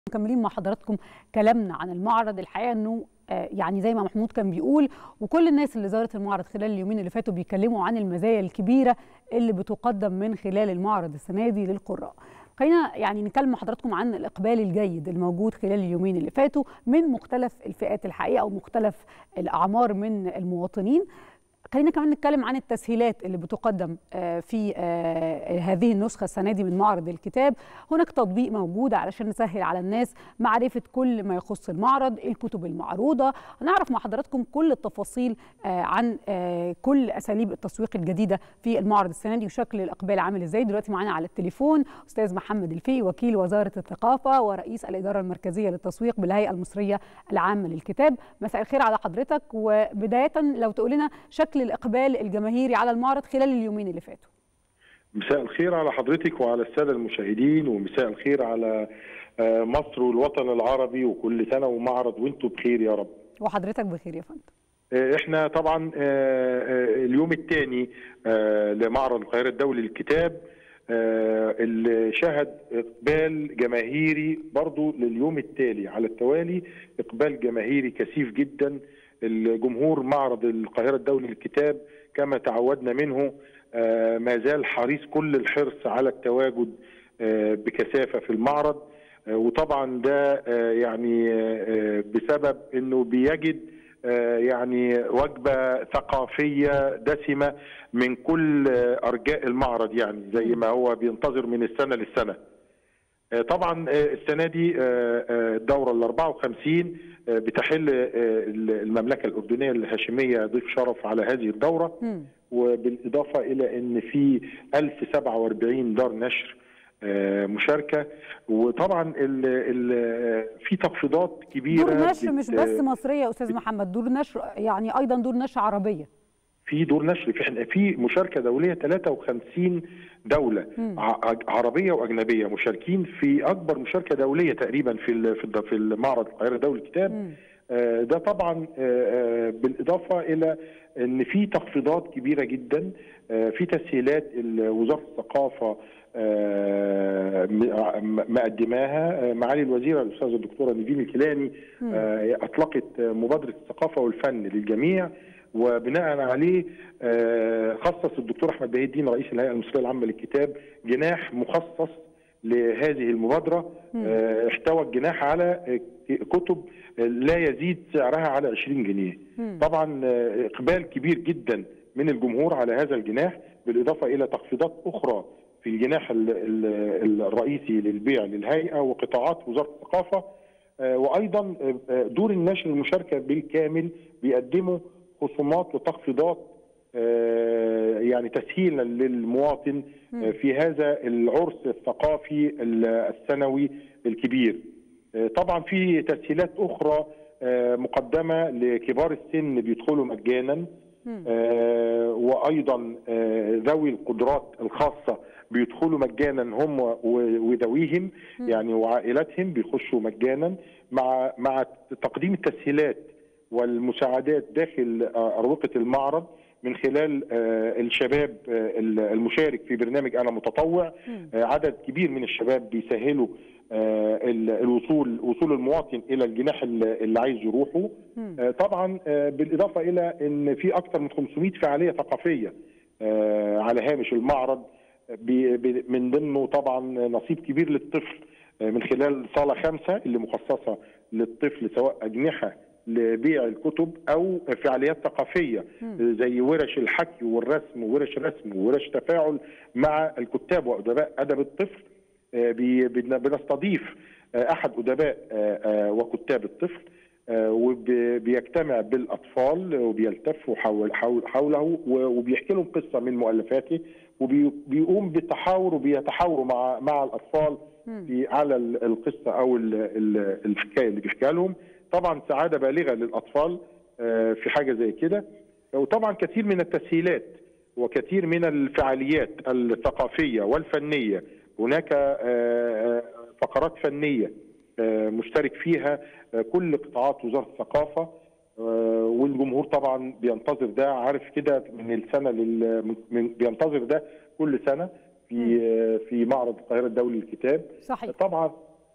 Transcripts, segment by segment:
مكملين مع حضراتكم كلامنا عن المعرض الحقيقه انه يعني زي ما محمود كان بيقول وكل الناس اللي زارت المعرض خلال اليومين اللي فاتوا بيتكلموا عن المزايا الكبيره اللي بتقدم من خلال المعرض السنه دي للقراء. خلينا يعني نتكلم مع حضراتكم عن الاقبال الجيد الموجود خلال اليومين اللي فاتوا من مختلف الفئات الحقيقه ومختلف الاعمار من المواطنين. خلينا كمان نتكلم عن التسهيلات اللي بتقدم في هذه النسخة السنة دي من معرض الكتاب هناك تطبيق موجود علشان نسهل على الناس معرفة كل ما يخص المعرض الكتب المعروضة هنعرف مع حضراتكم كل التفاصيل عن كل أساليب التسويق الجديدة في المعرض السنة دي وشكل الإقبال عامل إزاي دلوقتي معانا على التليفون أستاذ محمد الفي وكيل وزارة الثقافة ورئيس الإدارة المركزية للتسويق بالهيئة المصرية العامة للكتاب مساء الخير على حضرتك وبداية لو تقول لنا شكل الاقبال الجماهيري على المعرض خلال اليومين اللي فاتوا مساء الخير على حضرتك وعلى الساده المشاهدين ومساء الخير على مصر والوطن العربي وكل سنه ومعرض وانتم بخير يا رب وحضرتك بخير يا فندم احنا طبعا اليوم الثاني لمعرض القاهره الدولي للكتاب اللي شهد اقبال جماهيري برضو لليوم التالي على التوالي اقبال جماهيري كثيف جدا الجمهور معرض القاهرة الدولي للكتاب كما تعودنا منه ما زال حريص كل الحرص على التواجد بكثافة في المعرض وطبعا ده يعني بسبب انه بيجد يعني وجبة ثقافية دسمة من كل أرجاء المعرض يعني زي ما هو بينتظر من السنة للسنة طبعا السنة دي الدورة ال 54 بتحل المملكه الاردنيه الهاشميه ضيف شرف على هذه الدوره م. وبالاضافه الى ان في 1047 دار نشر مشاركه وطبعا ال ال في تخفيضات كبيره دور نشر مش بس مصريه يا استاذ محمد دور نشر يعني ايضا دور نشر عربيه في دور نشر في في مشاركه دوليه 53 دوله م. عربيه واجنبيه مشاركين في اكبر مشاركه دوليه تقريبا في في المعرض القاهره الدولي للكتاب ده طبعا بالاضافه الى ان في تخفيضات كبيره جدا في تسهيلات وزاره الثقافه مقدماها معالي الوزيره الاستاذه الدكتوره نيفين الكيلاني اطلقت مبادره الثقافه والفن للجميع وبناء عليه خصص الدكتور احمد بهي الدين رئيس الهيئه المصريه العامه للكتاب جناح مخصص لهذه المبادره احتوى الجناح على كتب لا يزيد سعرها على 20 جنيه طبعا اقبال كبير جدا من الجمهور على هذا الجناح بالاضافه الى تخفيضات اخرى في الجناح الرئيسي للبيع للهيئه وقطاعات وزاره الثقافه وايضا دور النشر المشاركه بالكامل بيقدموا خصومات وتخفيضات يعني تسهيلا للمواطن في هذا العرس الثقافي السنوي الكبير طبعا في تسهيلات اخرى مقدمه لكبار السن بيدخلوا مجانا وايضا ذوي القدرات الخاصه بيدخلوا مجانا هم وذويهم يعني وعائلاتهم بيخشوا مجانا مع مع تقديم التسهيلات والمساعدات داخل أروقة المعرض من خلال الشباب المشارك في برنامج أنا متطوع عدد كبير من الشباب بيسهلوا الوصول وصول المواطن الى الجناح اللي عايز يروحه طبعا بالاضافه الى ان في اكثر من 500 فعاليه ثقافيه على هامش المعرض من ضمنه طبعا نصيب كبير للطفل من خلال صاله خمسه اللي مخصصه للطفل سواء اجنحه لبيع الكتب او فعاليات ثقافيه زي ورش الحكي والرسم وورش رسم وورش تفاعل مع الكتاب وادباء ادب الطفل بنستضيف احد ادباء وكتاب الطفل وبيجتمع بالاطفال وبيلتفوا حول حوله وبيحكي لهم قصه من مؤلفاته وبيقوم بالتحاور وبيتحاوروا مع مع الاطفال في على القصه او الحكايه اللي بيحكيها لهم طبعا سعاده بالغه للاطفال في حاجه زي كده وطبعا كثير من التسهيلات وكثير من الفعاليات الثقافيه والفنيه هناك فقرات فنيه مشترك فيها كل قطاعات وزاره الثقافه والجمهور طبعا بينتظر ده عارف كده من السنه لل بينتظر ده كل سنه في في معرض القاهره الدولي للكتاب صحيح طبعا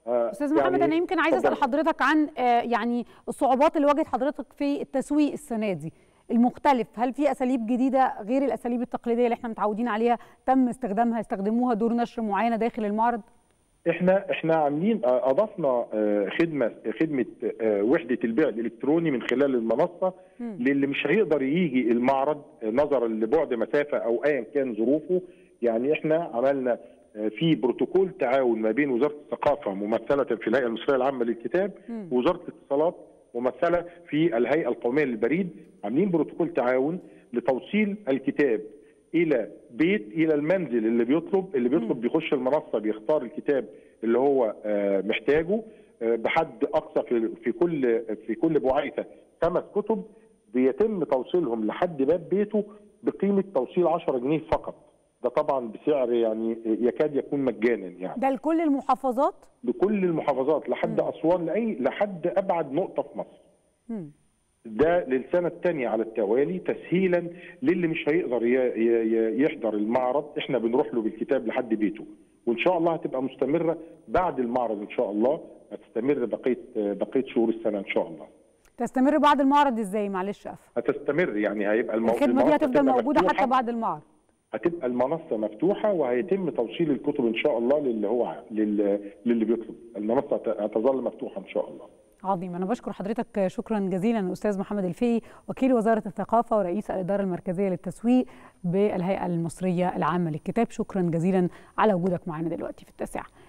استاذ محمد يعني انا يمكن عايزه اسال حضرتك عن آه، يعني الصعوبات اللي واجهت حضرتك في التسويق السنه دي المختلف هل في اساليب جديده غير الاساليب التقليديه اللي احنا متعودين عليها تم استخدامها استخدموها دور نشر معينه داخل المعرض احنا احنا عاملين آه، اضفنا آه، خدمه خدمه آه، وحده البيع الالكتروني من خلال المنصه مم. للي مش هيقدر يجي المعرض آه، نظرا لبعد مسافه او ايا كان ظروفه يعني احنا عملنا آه، في بروتوكول تعاون ما بين وزاره الثقافه ممثله في الهيئه المصريه العامه للكتاب مم. ووزاره الاتصالات ممثله في الهيئه القوميه للبريد عاملين بروتوكول تعاون لتوصيل الكتاب الى بيت الى المنزل اللي بيطلب اللي بيطلب بيخش المنصه بيختار الكتاب اللي هو آه، محتاجه آه، بحد اقصى في في كل في كل بعاثه خمس كتب بيتم توصيلهم لحد باب بيته بقيمه توصيل 10 جنيه فقط ده طبعا بسعر يعني يكاد يكون مجانا يعني ده لكل المحافظات لكل المحافظات لحد اسوان لاي لحد ابعد نقطه في مصر مم. ده للسنه الثانيه على التوالي تسهيلا للي مش هيقدر ي- ي- ي- يحضر المعرض احنا بنروح له بالكتاب لحد بيته وان شاء الله هتبقى مستمره بعد المعرض ان شاء الله هتستمر بقيه بقيه شهور السنه ان شاء الله تستمر بعد المعرض ازاي معلش اسف هتستمر يعني هيبقى المو... الخدمه دي المنصة هتفضل هتبقى موجوده مفتوحة. حتى بعد المعرض هتبقى المنصه مفتوحه وهيتم توصيل الكتب ان شاء الله للي هو ع- لل... للي بيطلب المنصه هت- هتظل مفتوحه ان شاء الله عظيم انا بشكر حضرتك شكرا جزيلا الاستاذ محمد الفي وكيل وزاره الثقافه ورئيس الاداره المركزيه للتسويق بالهيئه المصريه العامه للكتاب شكرا جزيلا على وجودك معنا دلوقتي في التاسعه